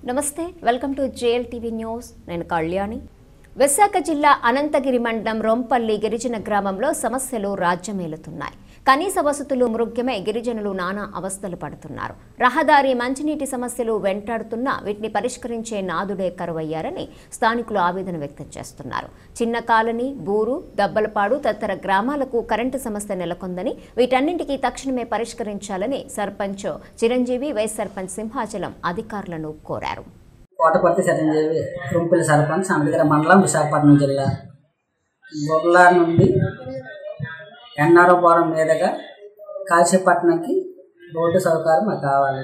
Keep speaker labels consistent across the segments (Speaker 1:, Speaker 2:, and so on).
Speaker 1: నమస్తే welcome to JL TV news నేను కళ్యాణి విశాఖ జిల్లా అనంతగిరి మండలం రొంపల్లి గిరిజన గ్రామంలో సమస్యలు రాజ్యమేలుతున్నాయి కనీస వసతులు మృగ్యమై గిరిజనులు నానా అవస్థలు పడుతున్నారు రహదారి మంచినీటి సమస్యలు వెంటాడుతున్నా వీటిని పరిష్కరించే నాదుడే కరువయ్యారని స్థానికులు ఆవేదన వ్యక్తం చేస్తున్నారు చిన్న కాలనీ బూరు దబ్బలపాడు తదితర గ్రామాలకు కరెంటు సమస్య నెలకొందని వీటన్నింటికీ తక్షణమే పరిష్కరించాలని సర్పంచ్ చిరంజీవి వైస్ సర్పంచ్ సింహాచలం అధికారులను కోరారు
Speaker 2: కోటపర్తి చిరంజీవి తుంపిలి సర్పంచ్ అనంతగిరి మండలం విశాఖపట్నం జిల్లా బొర్లా నుండి ఎన్ఆర్ఓపురం మీదుగా కాశీపట్నంకి రోడ్డు సౌకర్యం మాకు కావాలి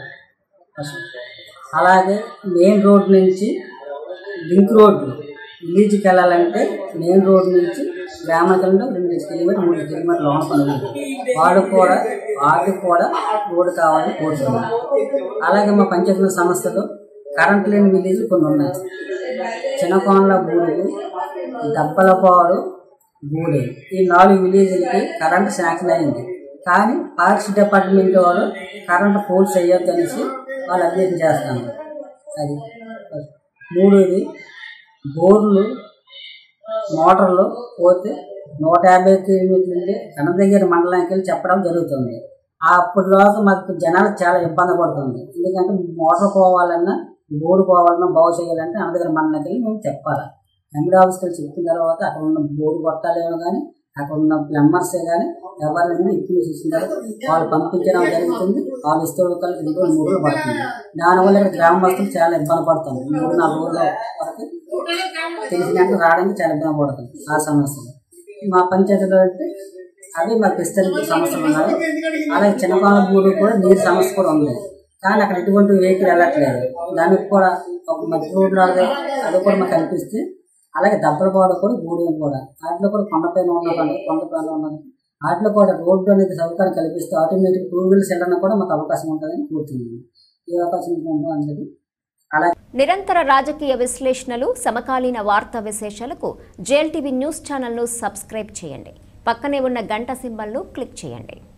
Speaker 2: అలాగే మెయిన్ రోడ్ నుంచి లింక్ రోడ్డు విలేజ్కి వెళ్ళాలంటే మెయిన్ రోడ్ నుంచి గ్రామానికి వెళ్ళడం రెండు కిలోమీటర్ మూడు కిలోమీటర్లు లోపల వాడు కూడా వాడికి కూడా రోడ్డు కావాలని కోరుతున్నాం అలాగే మా పంచాయతీ సంస్థలు కరెంట్ లేని విలేజ్ కొన్ని ఉన్నాయి చిన్నకోనల బూరుగు దప్పలపాడు గూడె ఈ నాలుగు విలేజ్లకి కరెంట్ శాంక్షన్ అయింది కానీ పార్క్స్ డిపార్ట్మెంట్ వాళ్ళు కరెంట్ పోల్స్ వేయొద్దు అనేసి వాళ్ళు అభ్యర్థన చేస్తాను అది మూడోది బోర్లు మోటార్లు పోతే నూట యాభై కిలోమీటర్ల నుండి అనంతగిరి మండలానికి వెళ్ళి చెప్పడం జరుగుతుంది ఆ అప్పటిలోగా మాకు జనాలు చాలా ఇబ్బంది పడుతుంది ఎందుకంటే మోటార్ పోవాలన్నా బోర్డు పోవాలన్నా బాగు చేయాలంటే అనంతగిరి మండలానికి వెళ్ళి మేము చెప్పాలి ఎంబీ ఆఫీస్కి వెళ్ళి చెప్పిన తర్వాత అక్కడ ఉన్న బోర్డు కొట్టాలేమో కానీ అక్కడ ఉన్న ప్లంబర్సే కానీ ఎవరినైనా ఇన్ఫర్మేషన్ ఇచ్చిన తర్వాత వాళ్ళు పంపించడం జరుగుతుంది వాళ్ళు ఇస్తే ఒకరికి ఇంకో మూడు రోజులు పడుతుంది దానివల్ల ఇక్కడ గ్రామస్తులు చాలా ఇబ్బంది పడుతుంది మూడు నాలుగు రోజుల వరకు తెలిసినట్టు రావడానికి చాలా ఇబ్బంది పడుతుంది ఆ సమస్యలు మా పంచాయతీలో అంటే అవి మాకు విస్తరించే సమస్యలు ఉన్నాయి అలాగే చిన్నపాల భూమి కూడా నీరు సమస్య కూడా ఉంది కానీ అక్కడ ఎటువంటి వెహికల్ వెళ్ళట్లేదు దానికి కూడా ఒక మధ్య రోడ్డు రాదు అది కూడా మాకు కనిపిస్తే అలాగే దెబ్బలపాడు కూడా గూడెం కూడా వాటిలో కూడా కొండపైన ఉన్నదండి కొండపైన ఉన్నది వాటిలో కూడా రోడ్డు అనేది సౌకర్యం కల్పిస్తే ఆటోమేటిక్ టూ వీలర్స్ వెళ్ళడానికి కూడా మాకు అవకాశం ఉంటుందని కోరుతున్నాను ఈ అవకాశం ఇచ్చినందుకు అందరికీ అలాగే
Speaker 1: నిరంతర రాజకీయ విశ్లేషణలు సమకాలీన వార్తా విశేషాలకు జేఎల్ టీవీ న్యూస్ ఛానల్ను సబ్స్క్రైబ్ చేయండి పక్కనే ఉన్న గంట సింబల్ను క్లిక్ చేయండి